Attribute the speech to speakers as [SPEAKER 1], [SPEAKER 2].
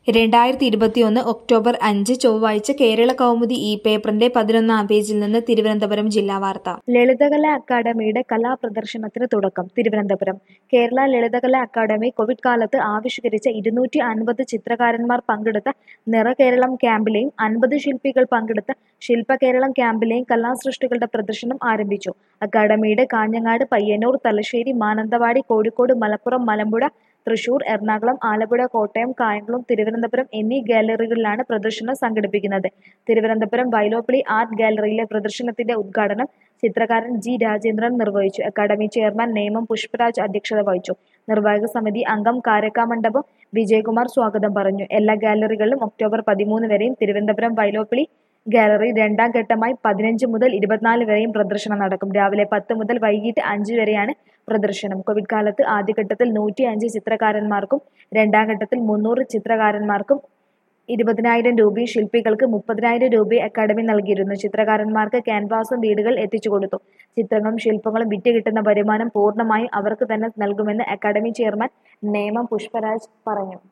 [SPEAKER 1] രണ്ടായിരത്തി ഇരുപത്തിയൊന്ന് ഒക്ടോബർ അഞ്ച് ചൊവ്വാഴ്ച കേരള കൗമുദി ഈ പേപ്പറിന്റെ പതിനൊന്നാം പേജിൽ നിന്ന് തിരുവനന്തപുരം ജില്ലാ വാർത്ത
[SPEAKER 2] ലളിതകലാ അക്കാദമിയുടെ കലാപ്രദർശനത്തിന് തുടക്കം തിരുവനന്തപുരം കേരള ലളിതകലാ അക്കാദമി കോവിഡ് കാലത്ത് ആവിഷ്കരിച്ച ഇരുന്നൂറ്റി അൻപത് ചിത്രകാരന്മാർ പങ്കെടുത്ത നിറകേരളം ക്യാമ്പിലെയും അൻപത് ശില്പികൾ പങ്കെടുത്ത ശില്പകേരളം ക്യാമ്പിലെയും കലാസൃഷ്ടികളുടെ പ്രദർശനം ആരംഭിച്ചു അക്കാദമിയുടെ കാഞ്ഞങ്ങാട് പയ്യന്നൂർ തലശ്ശേരി മാനന്തവാടി കോഴിക്കോട് മലപ്പുറം മലമ്പുഴ തൃശൂർ എറണാകുളം ആലപ്പുഴ കോട്ടയം കായംകുളം തിരുവനന്തപുരം എന്നീ ഗാലറികളിലാണ് പ്രദർശനം സംഘടിപ്പിക്കുന്നത് തിരുവനന്തപുരം വൈലോപ്പിളി ആർട്ട് ഗാലറിയിലെ പ്രദർശനത്തിന്റെ ഉദ്ഘാടനം ചിത്രകാരൻ ജി രാജേന്ദ്രൻ നിർവഹിച്ചു അക്കാദമി ചെയർമാൻ നേമം പുഷ്പരാജ് അധ്യക്ഷത വഹിച്ചു നിർവാഹക സമിതി അംഗം കാരക്കാമണ്ഡപം വിജയകുമാർ സ്വാഗതം പറഞ്ഞു എല്ലാ ഗാലറികളിലും ഒക്ടോബർ പതിമൂന്ന് വരെയും തിരുവനന്തപുരം വൈലോപ്പിളി ഗാലറി രണ്ടാം ഘട്ടമായി പതിനഞ്ച് മുതൽ ഇരുപത്തിനാല് വരെയും പ്രദർശനം നടക്കും രാവിലെ പത്ത് മുതൽ വൈകിട്ട് അഞ്ച് വരെയാണ് പ്രദർശനം കോവിഡ് കാലത്ത് ആദ്യഘട്ടത്തിൽ നൂറ്റി അഞ്ച് ചിത്രകാരന്മാർക്കും രണ്ടാം ഘട്ടത്തിൽ മുന്നൂറ് ചിത്രകാരന്മാർക്കും ഇരുപതിനായിരം രൂപയും ശില്പികൾക്ക് മുപ്പതിനായിരം രൂപയും അക്കാദമി നൽകിയിരുന്നു ചിത്രകാരന്മാർക്ക് ക്യാൻവാസും വീടുകൾ എത്തിച്ചു കൊടുത്തു ചിത്രങ്ങളും ശില്പങ്ങളും വിറ്റ് കിട്ടുന്ന വരുമാനം പൂർണ്ണമായും അവർക്ക് തന്നെ നൽകുമെന്ന് അക്കാദമി ചെയർമാൻ നേമം പുഷ്പരാജ് പറഞ്ഞു